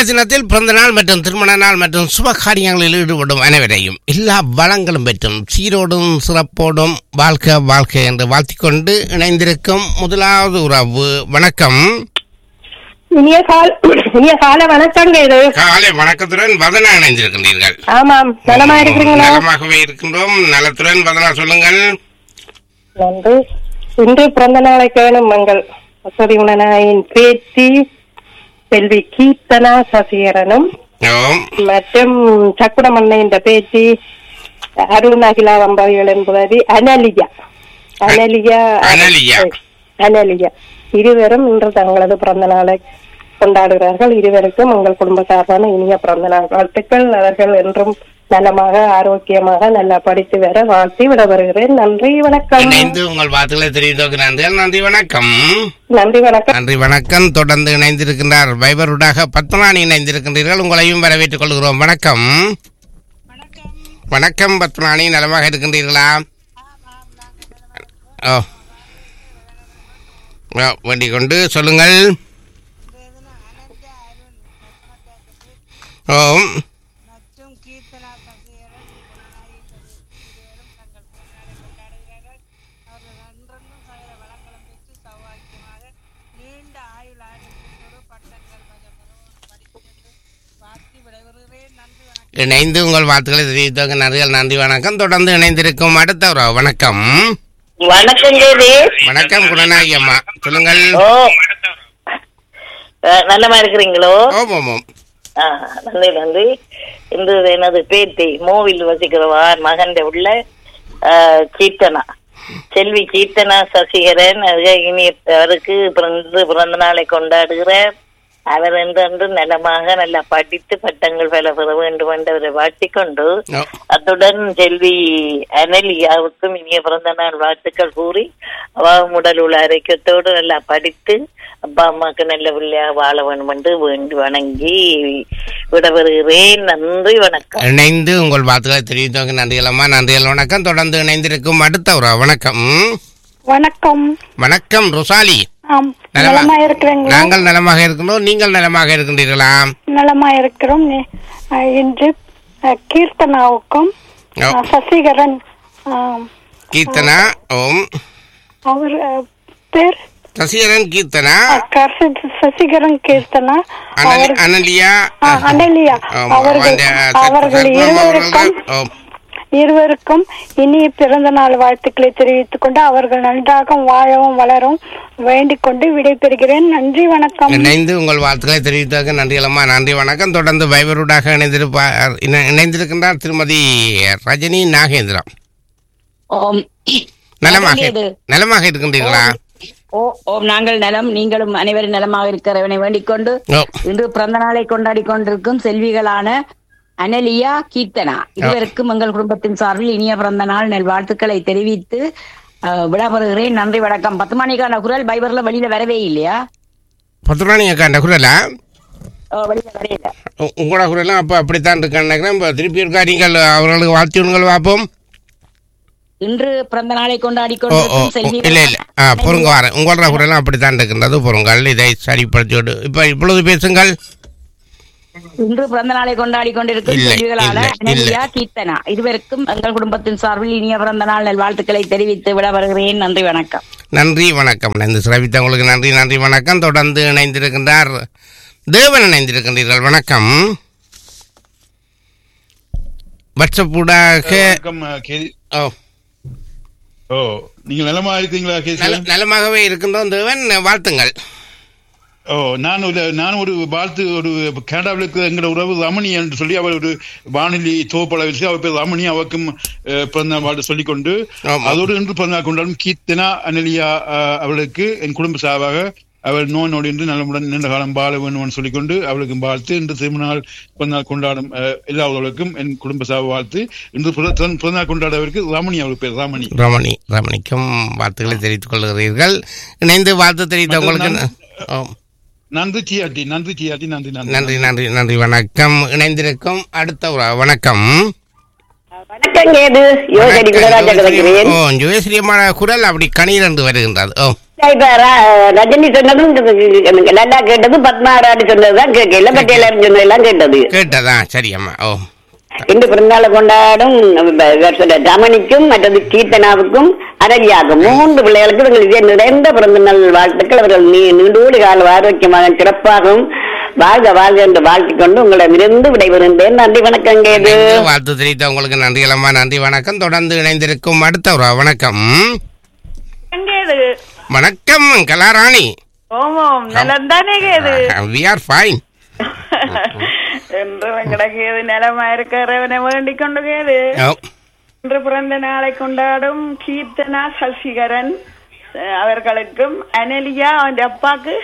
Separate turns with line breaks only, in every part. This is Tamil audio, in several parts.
தினத்தில் பிறந்த நாள் மற்றும் திருமண நாள் மற்றும் சுப காரியங்களில் ஈடுபடும் அனைவரையும் எல்லா வளங்களும் பெற்றும் சீரோடும் சிறப்போடும் வாழ்க வாழ்க என்று வாழ்த்திக்கொண்டு இணைந்திருக்கும் முதலாவது உறவு வணக்கம்
இனிய கால் இனிய கால வணக்கங்க இது
காலை வணக்கத்துடன் வதனா இணைந்திருக்கின்றீர்கள்
ஆமாம் நலமா இருக்கிறீங்களா
நலமாகவே இருக்கின்றோம் நலத்துடன் வதனா சொல்லுங்கள்
நன்றி இன்று பிறந்த நாளை கேணும் மங்கள் வசதி உணனாயின் பேத்தி செல்வி கீர்த்தனா சசிகரனும்
ஓம்
மற்றும் சக்குடமண்ணை என்ற பேத்தி அருண் அகிலா வம்பாவிகள் என்பது அனலியா அனலியா
அனலியா.
அனலியா இருவரும் இன்று தங்களது பிறந்த நாளை கொண்டாடுகிறார்கள் இருவருக்கும் உங்கள் குடும்ப சார்பான இனிய பிறந்த நாள் வாழ்த்துக்கள் அவர்கள் என்றும் நலமாக ஆரோக்கியமாக நல்லா படித்து வர வாழ்த்தி விட வருகிறேன் நன்றி வணக்கம்
இணைந்து உங்கள் வார்த்தைகளை தெரிவித்தோக்கு நன்றிகள் நன்றி வணக்கம்
நன்றி வணக்கம்
நன்றி வணக்கம் தொடர்ந்து இணைந்திருக்கின்றார் வைபருடாக பத்மநாணி இணைந்திருக்கின்றீர்கள் உங்களையும் வரவேற்றுக் கொள்கிறோம் வணக்கம் வணக்கம் பத்மநாணி நலமாக இருக்கின்றீர்களா ஓ ஓ, வேண்டிக் கொண்டு சொல்லுங்கள் ஓம்
மற்றும் கீர்த்தனா சசிகரன் குணநாயகி இருவரும் தங்கள் பிறந்தநாளை கொண்டாடுகிறார்கள் அவர்கள் அன்றொன்றும் சகல வளங்களும் பெற்று சௌவாக்கியமாக நீண்ட ஆயுள் ஆரோக்கியத்தோடு பட்டங்கள் கொஞ்சம் படித்து வாழ்த்தி விடைபெறுகிறேன் நன்றி வணக்கம்
இணைந்து உங்கள் வார்த்தைகளை தெரிவித்தோக்கு நன்றிகள் நன்றி வணக்கம் தொடர்ந்து இணைந்திருக்கும் அடுத்த உறவு வணக்கம்
வணக்கம் தேவி
வணக்கம் குணநாயகி அம்மா சொல்லுங்கள்
ஓ அஹ், நல்லமா இருக்கிறீங்களோ
ஓம் ஓம் ஓம்
ஆ, நன்றி நன்றி இன்று எனது பேத்தி மூவில் வசிக்கிறவார் மகன் உள்ள அஹ், கீர்த்தனா செல்வி கீர்த்தனா சசிகரன் அது இனி அவருக்கு பிறந்து பிறந்த நாளை கொண்டாடுகிறார் அவர் என்றென்று நலமாக நல்லா படித்து பட்டங்கள் பல பெற வேண்டும் என்றவரை வாழ்த்திக்கொண்டு
ஓ,
அத்துடன் செல்வி அனலியாவுக்கும் இனிய பிறந்த நாள் வாழ்த்துக்கள் கூறி அவ உடல் உள்ள ஆரோக்கியத்தோடு நல்லா படித்து அப்பா அம்மாக்கு நல்ல பிள்ளையா வாழ வேண்டும் என்று வேண்டி வணங்கி விடவருகிறேன் நன்றி வணக்கம்
இணைந்து உங்கள் வார்த்தைகளை தெரிவித்தோக்கு நன்றிகள் அம்மா நன்றிகள் வணக்கம் தொடர்ந்து இணைந்திருக்கும் அடுத்த உறவு வணக்கம்
வணக்கம்
வணக்கம் ருசாலி
ஆம்
நலமா-
நலமா இருக்கிறீங்களா
நாங்கள் நலமாக இருக்கின்றோம் நீங்கள் நலமாக இருக்கின்றீர்களா
நலமா இருக்கிறோம் நே- அஹ், இன்று அஹ், கீர்த்தனாவுக்கும்
ஓ,
அஹ், சசிகரன் ஆம்,
கீர்த்தனா ஓம்
அவர் அஹ், பேர்
சசிகரன் கீர்த்தனா
அஹ், கர்ச- சசிகரன் கீர்த்தனா
அனலி-
அவர்
அனலியா
அஹ், அனலியா
ஆமா,
அவர்கள்
அந்த
அவர்கள்
சர்ப்பம்
இருவருக்கும்
அவர்கள், ஓ,
இருவருக்கும் இனிய பிறந்த நாள் வாழ்த்துக்களை தெரிவித்துக் கொண்டு அவர்கள் நன்றாக வாழவும் வளரும் வேண்டிக் கொண்டு விடைபெறுகிறேன் நன்றி வணக்கம்
இணைந்து உங்கள் வாழ்த்துக்களை தெரிவித்ததற்கு நன்றிகள் அம்மா நன்றி வணக்கம் தொடர்ந்து வைபருடாக இணைந்திருப்பார் இணை- இணைந்திருக்கின்றார் திருமதி ரஜினி நாகேந்திரம்
ஓம்
நலமாக
நல்லது.
நலமாக இருக்கின்றீர்களா
ஓ ஓம் நாங்கள் நலம் நீங்களும் அனைவரும் நலமாக இருக்கிறவனை வேண்டிக் கொண்டு
ஓ
இன்று பிறந்த நாளை கொண்டாடி கொண்டிருக்கும் செல்விகளான அனலியா கீர்த்தனா இருவருக்கும் எங்கள் குடும்பத்தின் சார்பில் இனிய பிறந்த நாள் நல்வாழ்த்துக்களை தெரிவித்து அஹ், விடைபெறுகிறேன் நன்றி வணக்கம் பத்து மணிக்கான குரல் பைபர்ல வெளியில வரவே இல்லையா
பத்துராணி அக்கா அந்த குரலா
ஓ, வெளியில வரையில
உ- உங்களோட குரலும் அப்போ அப்படித்தான் இருக்கேன் நினைக்கிறேன் இப்போ திருப்பி இருக்கா நீங்கள் அவர்களுக்கு வாழ்த்தி விடுங்கள் பார்ப்போம்
இன்று பிறந்த நாளை கொண்டாடி
ஓ ஓ
கொண்டிருக்கும்
ஓ, இல்ல இல்ல
செல்விகள்
ஆ பொறுங்க வரேன் உங்களோட குரலும் அப்படித்தான் இருக்கின்றது பொறுங்கள் இதை சரிப்படுத்தி விடு இப்போ இப்பொழுது பேசுங்கள்
இன்று பிறந்த நாளை கொண்டாடி கொண்டிருக்கும்
இல்லை,
செல்விகளான
இல்லை,
அனலியா கீர்த்தனா இருவருக்கும் எங்கள் குடும்பத்தின் சார்பில் இனிய பிறந்த நாள் நல்வாழ்த்துக்களை தெரிவித்து விட வருகிறேன் நன்றி வணக்கம்
நன்றி வணக்கம் இணைந்து சிறப்பித்த உங்களுக்கு நன்றி நன்றி வணக்கம் தொடர்ந்து இணைந்திருக்கின்றார் தேவன் இணைந்திருக்கின்றீர்கள் வணக்கம் வாட்ஸ்அப்பூடாக
வணக்கம் அஹ், கே-
ஓ
ஓ நீங்க நலமா இருக்கீங்களா
நல
கேசவன்
நலமாகவே இருக்கின்றோம் தேவன் வாழ்த்துங்கள்
ஓ நான் ஒரு நான் ஒரு வாழ்த்து ஒரு கனடாவில் இருக்கிற எங்களோட உறவு ரமணி என்று சொல்லி அவர் ஒரு வானொலி தோப்பள வச்சு அவர் பேர் ரமணி அவருக்கும் அஹ், பிறந்த வாழ்த்து சொல்லிக்கொண்டு
ஆமா.
அதோடு இன்று பிறந்த நாள் கொண்டாடும் கீர்த்தனா அனலியா அஹ், அவளுக்கு என் குடும்ப சார்பாக அவள் நோய் நோடி என்று நலமுடன் நீண்ட காலம் வாழ வேண்டும் சொல்லிக்கொண்டு அவளுக்கு வாழ்த்து இன்று திருமணநாள் பிறந்தநாள் கொண்டாடும் அஹ், எல்லா உறவுகளுக்கும் என் குடும்ப சார்பு வாழ்த்து இன்று பிற- தன் பிறந்தநாள் கொண்டாடவருக்கு ரமணி அவளுக்கு பேர் ரமணி
ரமணி ரமணிக்கும் வாழ்த்துக்களை தெரிவித்துக் கொள்கிறீர்கள் இணைந்து வாழ்த்து தெரிவித்த உங்களுக்கு ந- ஓ,
நன்றி சியாட்டி நன்றி சியாட்டி நன்றி நன்றி
நன்றி நன்றி நன்றி வணக்கம் இணைந்திருக்கும் அடுத்த உறவு வணக்கம்
வணக்கம் கேது யோகடி குணராஜா கிடைக்கிறேன்
ஓ ஜோயஸ்ரீயமான குரல் அப்படி கணீர் என்று வருகின்றது ஓ
இப்ப ர- ரஜினி சொன்னதும் எனக்கு நல்லா கேட்டது பத்மாராடி சொன்னதுதான் கேட்கல பட் எல்லாரும் சொன்னதெல்லாம் கேட்டது
கேட்டதா சரி அம்மா ஓ
இன்று பிறந்தநாளை கொண்டாடும் இவர் சொல்ற ரமணிக்கும் மற்றது கீர்த்தனாவுக்கும் அரளியாகும் மூன்று பிள்ளைகளுக்கு இவர்கள் இதே நிறைந்த பிறந்தநாள் வாழ்த்துக்கள் அவர்கள் நீ நீண்டோடு கால ஆரோக்கியமாக சிறப்பாகவும் வாழ்க வாழ்க என்று வாழ்த்திக் கொண்டு உங்களிடமிருந்து விடைபெறுகின்றேன் நன்றி வணக்கம் கேது
இணைந்து வாழ்த்து தெரிவித்த உங்களுக்கு நன்றி அம்மா நன்றி வணக்கம் தொடர்ந்து இணைந்திருக்கும் அடுத்த ஒரு வணக்கம்
எங்கேது
வணக்கம் கலாராணி
ஓமோம் நிலம் தானே கேது
வி ஆர் ஃபைன்
என்று கிடக்கியது நிலமா இருக்கிறவனை வேண்டிக் கொண்டு கேது இன்று பிறந்த நாளை கொண்டாடும் கீர்த்தனா சசிகரன் அஹ், அவர்களுக்கும் அனலியா அவன் அப்பாக்கு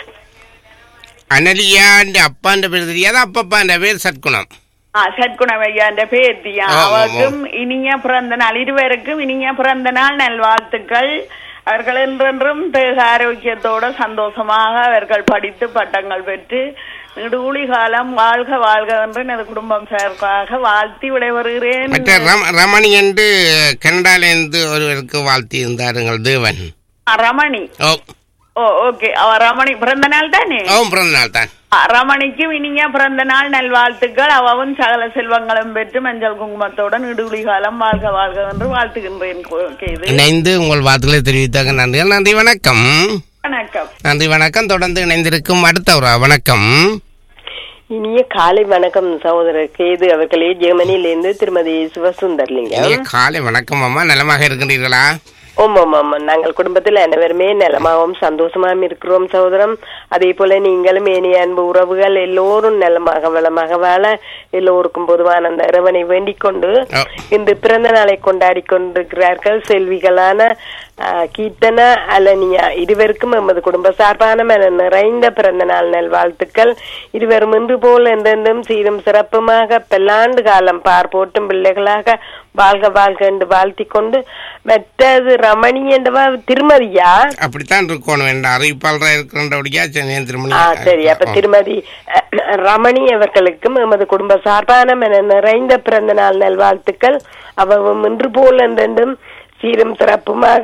அனலியாண்ட அப்பாண்ட பேர் தெரியாத அப்பப்பாண்ட பேர் சத்குணம்
ஆ, சத்குணம் ஐயாண்ட பேத்தியா
ஆமாம்,
அவருக்கும் இனிய பிறந்த நாள் இருவருக்கும் இனிய பிறந்த நாள் நல்வாழ்த்துக்கள் அவர்கள் என்றென்றும் தேக ஆரோக்கியத்தோட சந்தோஷமாக அவர்கள் படித்து பட்டங்கள் பெற்று நெடுகுழி காலம் வாழ்க வாழ்க என்று எனது குடும்பம் சார்பாக வாழ்த்தி விடைபெறுகிறேன்
மற்ற ரம ரமணி என்று கனடாலேருந்து ஒருவருக்கு வாழ்த்தி இருந்தாருங்கள் தேவன்
ஆ, ரமணி
ஓ
ஓ ஓகே அவ ரமணி பிறந்த நாள் தானே
ஓ பிறந்த நாள் தான்
ஆ, ரமணிக்கும் இனிய பிறந்த நாள் நல்வாழ்த்துக்கள் அவவும் சகல செல்வங்களும் பெற்று மஞ்சள் குங்குமத்துடன் இடுகுழி காலம் வாழ்க வாழ்க என்று வாழ்த்துகின்றேன் கேது
இணைந்து உங்கள் வாழ்த்துக்களை தெரிவித்தாங்க நன்றிகள் நன்றி வணக்கம்
வணக்கம்
நன்றி வணக்கம் தொடர்ந்து இணைந்திருக்கும் அடுத்த ஒரு வணக்கம்
இனிய காலை வணக்கம் சகோதரர் கேது அவர்களே ஜெர்மனியிலிருந்து திருமதி சிவசுந்தர்லிங்கம்
இனிய காலை வணக்கம் அம்மா நலமாக இருக்கின்றீர்களா
ஓம் ஆமா ஆமா நாங்கள் குடும்பத்தில் அனைவருமே நலமாகவும் சந்தோஷமாகவும் இருக்கிறோம் சகோதரம் அதே போல நீங்களும் ஏனைய அன்பு உறவுகள் எல்லோரும் நலமாக வளமாக வாழ எல்லோருக்கும் பொதுவான அந்த இறைவனை வேண்டிக் கொண்டு
ஓ.
இன்று பிறந்த நாளை கொண்டாடி கொண்டிருக்கிறார்கள் செல்விகளான ஆஹ், கீர்த்தனா அலனியா இருவருக்கும் எமது குடும்ப சார்பான மன நிறைந்த பிறந்த நாள் நல்வாழ்த்துக்கள் இருவரும் இன்று போல் என்றென்றும் சீரும் சிறப்புமாக பல்லாண்டு காலம் பார் போட்டும் பிள்ளைகளாக வாழ்க வாழ்க என்று வாழ்த்திக் கொண்டு மற்றது ரமணி என்றவா திருமதியா
அப்படித்தான் இருக்கணும் என்ற அறிவிப்பாளராக இருக்கின்றபடியா சென்னை திருமணி
ஆ சரி அப்ப திருமதி அஹ், ரமணி அவர்களுக்கும் எமது குடும்ப சார்பான மன நிறைந்த பிறந்த நாள் நல்வாழ்த்துக்கள் அவவும் இன்று போல் என்றென்றும் சீரும் சிறப்புமாக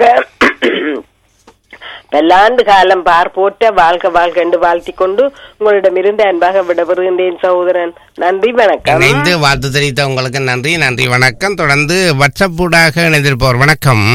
பல்லாண்டு காலம் பார் போட்ட வாழ்க வாழ்க என்று வாழ்த்திக் கொண்டு உங்களிடமிருந்து அன்பாக விடப்படுகின்றேன் சகோதரன் நன்றி வணக்கம்
இணைந்து வாழ்த்து தெரிவித்த உங்களுக்கு நன்றி நன்றி வணக்கம் தொடர்ந்து வாட்ஸ்அப் ஊடாக இணைந்திருப்பவர் வணக்கம்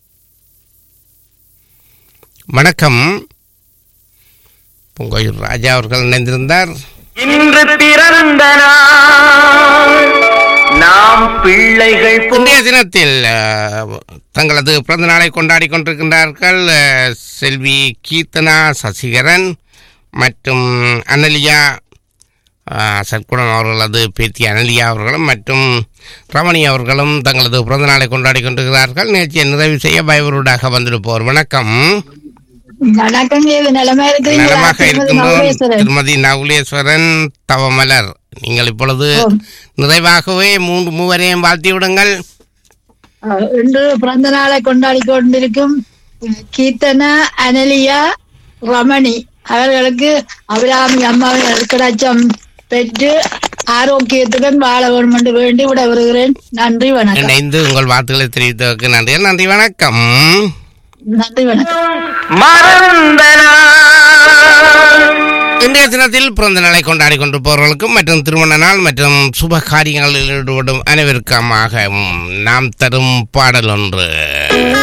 வணக்கம் பொங்கோயூர் ராஜா அவர்கள் இணைந்திருந்தார்
இன்று பிறந்த நாள் நாம் பிள்ளைகள்
இன்றைய தினத்தில் அஹ், தங்களது பிறந்த நாளை கொண்டாடி கொண்டிருக்கின்றார்கள் அஹ், செல்வி கீர்த்தனா சசிகரன் மற்றும் அனலியா அஹ், சற்குணம் அவர்களது பேத்தி அனலியா அவர்களும் மற்றும் ரமணி அவர்களும் தங்களது பிறந்த நாளை கொண்டாடி கொண்டிருக்கிறார்கள் நிகழ்ச்சியை நிறைவு செய்ய பயவருடாக வந்திருப்போர் வணக்கம்
வணக்கம் கேது நிலமா இருக்கிறீங்களா
நலமாக
திருமதி
இருக்கின்றோம்
மகேஸ்வரன்.
திருமதி நகுலேஸ்வரன் தவமலர் நீங்கள் இப்பொழுது நிறைவாகவே மூன்று மூவரையும் வாழ்த்தி விடுங்கள்
அஹ், இன்று பிறந்த நாளை கொண்டாடி கொண்டிருக்கும் கீர்த்தனா அனலியா ரமணி அவர்களுக்கு அபிராமி அம்மாவின் அருக்கடாச்சம் பெற்று ஆரோக்கியத்துடன் வாழ வேண்டும் என்று வேண்டி விட வருகிறேன் நன்றி வணக்கம்
இணைந்து உங்கள் வாழ்த்துக்களை தெரிவித்ததற்கு நன்றி நன்றி வணக்கம்
நன்றி வணக்கம்
மறந்த நாள்
இன்றைய தினத்தில் பிறந்த நாளை கொண்டாடி கொண்டிருப்பவர்களுக்கும் மற்றும் திருமண நாள் மற்றும் சுப காரியங்களில் ஈடுபடும் அனைவருக்குமாக நாம் தரும் பாடல் ஒன்று